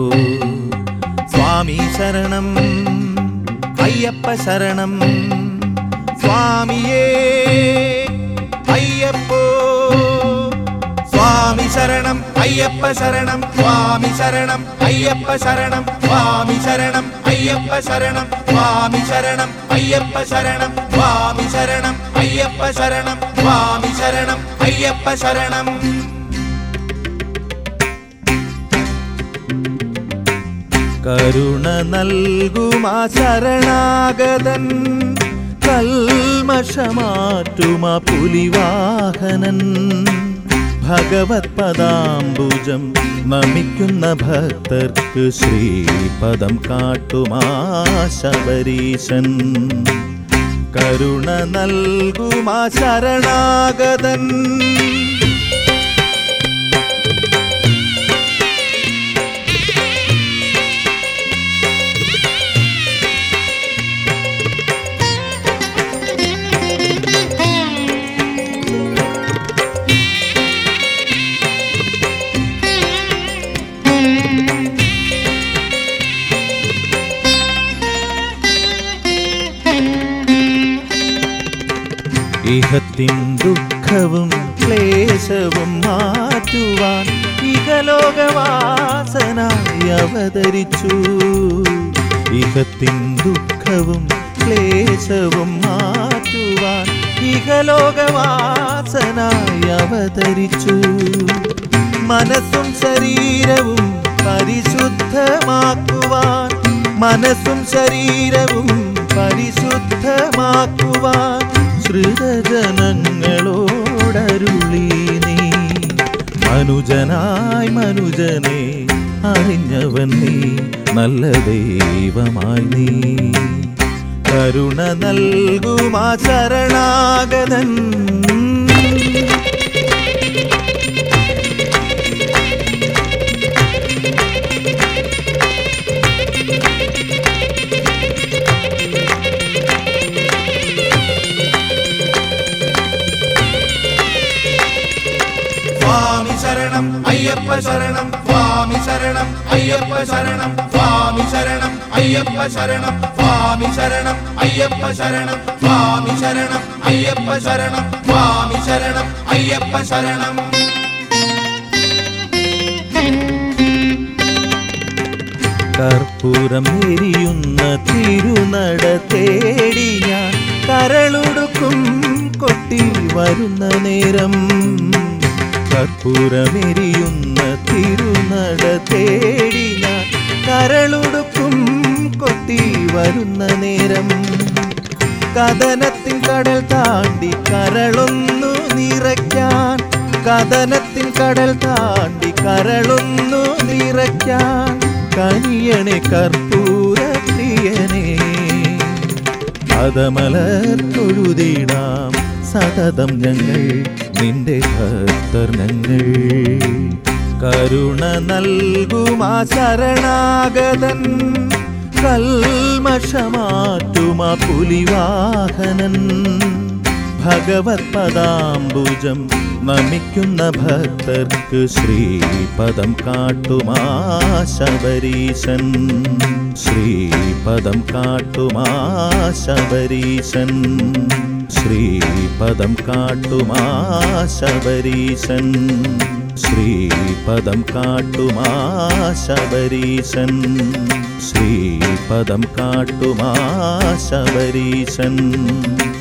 സ്വാമി ശരണം അയ്യപ്പ ശരണം സ്വാമിയേ അയ്യപ്പോ സ്വാമി ശരണം അയ്യപ്പ ശരണം സ്വാമി ശരണം അയ്യപ്പ ശരണം സ്വാമി ശരണം അയ്യപ്പ ശരണം സ്വാമി ശരണം അയ്യപ്പ ശരണം സ്വാമി ശരണം അയ്യപ്പ ശരണം സ്വാമി ശരണം അയ്യപ്പ ശരണം കരുണ നൽകുമാ ശരണാഗതൻ കൽമഷമാറ്റുമാ പുലിവാഹനൻ ഭഗവത് പദാംബുജം നമിക്കുന്ന ഭക്തർക്ക് ശ്രീപദം കാട്ടുമാ ശബരീശൻ കരുണ നൽകുമാ ശരണാഗതൻ ഇഹത്തിൻ ദുഃഖവും ക്ലേശവും മാറ്റുവാൻ ഇഹലോകവാസനായി അവതരിച്ചു ഇഹത്തിൻ ദുഃഖവും ക്ലേശവും മാറ്റുവാൻ ഇഹലോകവാസനായി അവതരിച്ചു മനസ്സും ശരീരവും പരിശുദ്ധമാക്കുവാൻ മനസ്സും ശരീരവും പരിശുദ്ധമാക്കുവാൻ ശ്രുതജനങ്ങളോടരുളി നീ മനുജനായി മനുജനെ അറിഞ്ഞവൻ നീ നല്ല ദൈവമായി നീ കരുണ നൽകുമാ ശരണാഗതൻ സ്വാമി ശരണം അയ്യപ്പ ശരണം സ്വാമി ശരണം അയ്യപ്പ ശരണം സ്വാമി ശരണം അയ്യപ്പ ശരണം സ്വാമി ശരണം അയ്യപ്പ ശരണം സ്വാമി ശരണം അയ്യപ്പ ശരണം സ്വാമി ശരണം അയ്യപ്പ ശരണം കർപ്പൂരം എരിയുന്ന തിരുനട തേടി ഞാൻ കരളുടുക്കും കൊട്ടി വരുന്ന നേരം കർപ്പൂരമെരിയുന്ന തിരുനട തേടി ഞാൻ കരളുടുക്കും കൊട്ടി വരുന്ന നേരം കഥനത്തിൻ കടൽ താണ്ടി കരളൊന്നു നിറയ്ക്കാൻ കഥനത്തിൻ കടൽ താണ്ടി കരളൊന്നു നിറയ്ക്കാൻ കനിയണെ കർപ്പൂര പ്രിയനേ പദമലർ തൊഴുതിടാം സതതം ഞങ്ങൾ നിന്റെ ഭക്തർ ഞങ്ങൾ കരുണ നൽകുമാ ശരണാഗതൻ കൽമഷമാറ്റുമാ പുലിവാഹനൻ ഭഗവത് പദാംബുജം നമിക്കുന്ന ഭക്തർക്ക് ശ്രീപദം കാട്ടുമാ ശബരീശൻ ശ്രീപദം കാട്ടുമാ ശബരീശൻ ശ്രീപദം കാട്ടുമാ ശബരീശൻ ശ്രീപദം കാട്ടുമാ ശബരീശൻ ശ്രീപദം കാട്ടുമാ ശബരീശൻ